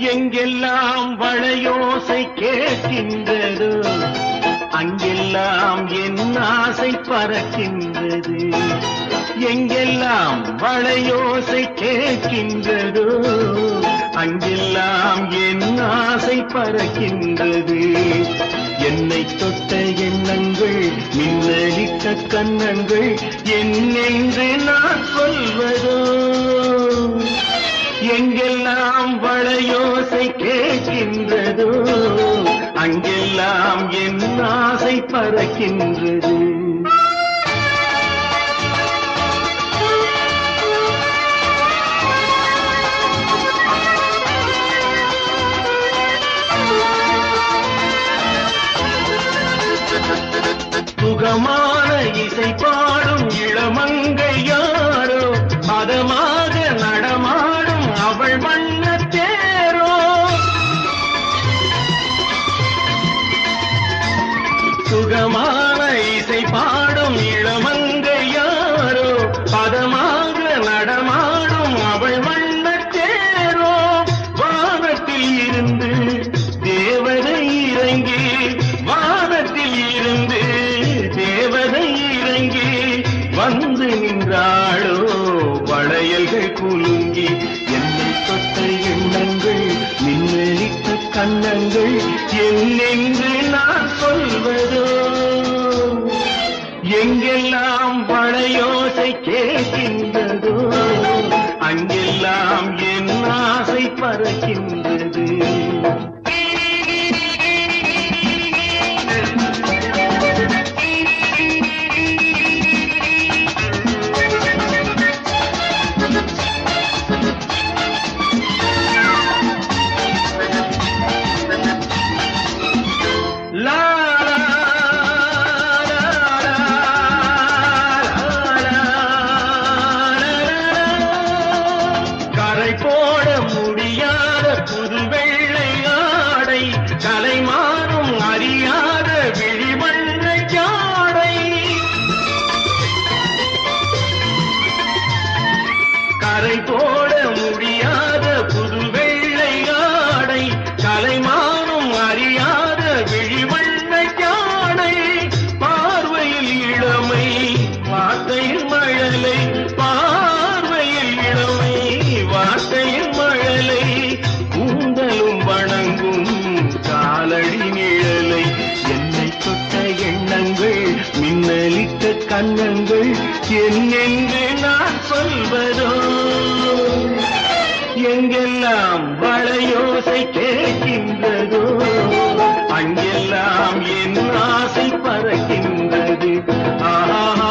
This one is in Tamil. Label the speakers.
Speaker 1: எங்கெல்லாம் வளையோசை கேட்கின்றதோ அங்கெல்லாம் என் ஆசை பறக்கின்றது எங்கெல்லாம் வளையோசை கேட்கின்றதோ அங்கெல்லாம் என் ஆசை பறக்கின்றது என்னை தொட்ட எண்ணங்கள் மின்னலிட்ட கண்ணங்கள் என்னென்று நான் சொல்வதோ எங்கெல்லாம் வளையோசை கேட்கின்றதோ அங்கெல்லாம் என் ஆசை பறக்கின்றது சுகமான இசை பாடும் இளமங்கை யாரோ பதமாக நடமாடும் அவள் வண்ண தேரோ சுகமான இசை பாடும் இளமங்கை யாரோ பதமாக நடமாடும் அவள் வண்ண தேரோ வானத்தில் இருந்து தேவதை இறங்கி வானத்தில் இருந்து தேவதை இறங்கி வந்து நின்றாளோ வளையல்கள் குலுங்கி என்னை தொட்ட எண்ணங்கள் மின்னலிட்ட கண்ணங்கள் என்னென்று நான் சொல்வதோ எங்கெல்லாம் வளையோசை கேட்கின்றதோ அங்கெல்லாம் என் ஆசை பறக்கின்றது லா லா லா கரை போட முடியாத புது வெள்ளை ஆடை கலை மாறும் அறியாத விழிவண்ண ஜாடை கரை போட முடியாத புது வெள்ளை ஆடை கலைமானும் அறியாத விழிவண்ண ஜாடை பார்வையில் இளமை வார்த்தையில் மழலை பார்வையில் இளமை வார்த்தையில் மழலை கூந்தலும் வணங்கும் காலடி நிழலை என்னை தொட்ட எண்ணங்கள் மின்னலிட்ட கண்ணங்கள் என்னென்று நான் சொல்வதோ எங்கெல்லாம் வளையோசை கேட்கின்றதோ அங்கெல்லாம் என் ஆசை பறக்கின்றது ஆஹா